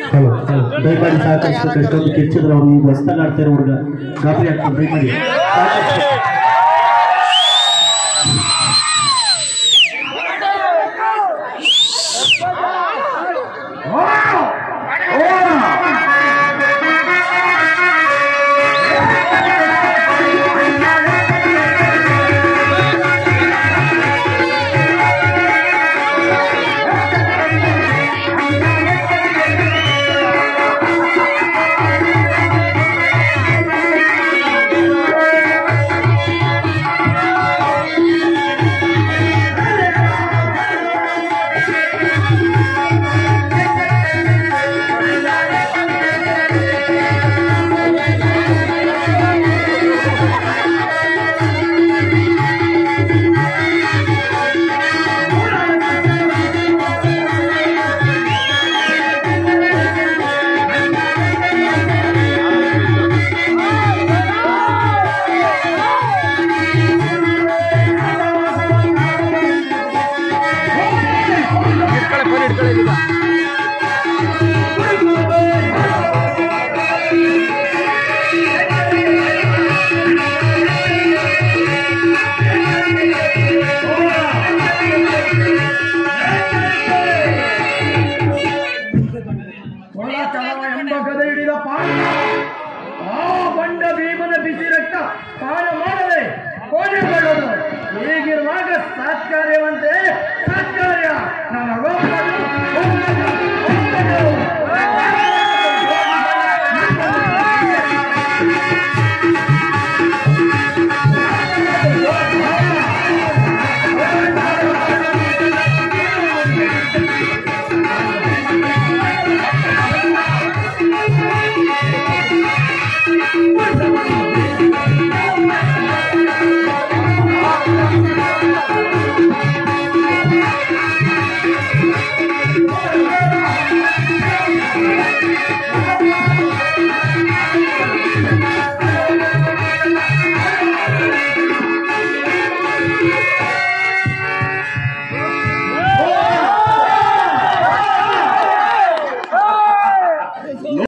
Hello hello ದಯಮಾಡಿ ಸಾಕಷ್ಟು ಎಷ್ಟೊಂದು ಕಿಚ್ಚಿದ್ರು ಅವ್ರು ಈಗ ಹೊಸ್ದಾಗ ಆಡ್ತಾರೆ ಹುಡುಗ ಗಾಬರಿ ಆಗ್ತಾರೆ ದಯಮಾಡಿ ಸಾಕಷ್ಟು ಒಳ ಚಲವ ಎಂಬ ಗದೆ ಹಿಡಿದ ಪಾಂಡ ಆ ಬಂಡ ಭೀಮನ ಬಿಸಿ ರಕ್ತ ಪಾನ ಮಾಡದೆ ಕೊನೆಗೊಳ್ಳೋದು ಹೀಗಿರುವಾಗ ಸಾತ್ಕಾರ್ಯವಂತೆ ಸಾತ್ಕಾರ್ಯ ನನ್ನ ಹೋಗಲು ಹೋಗಲು ಹೋಗಲು ¡Vamos!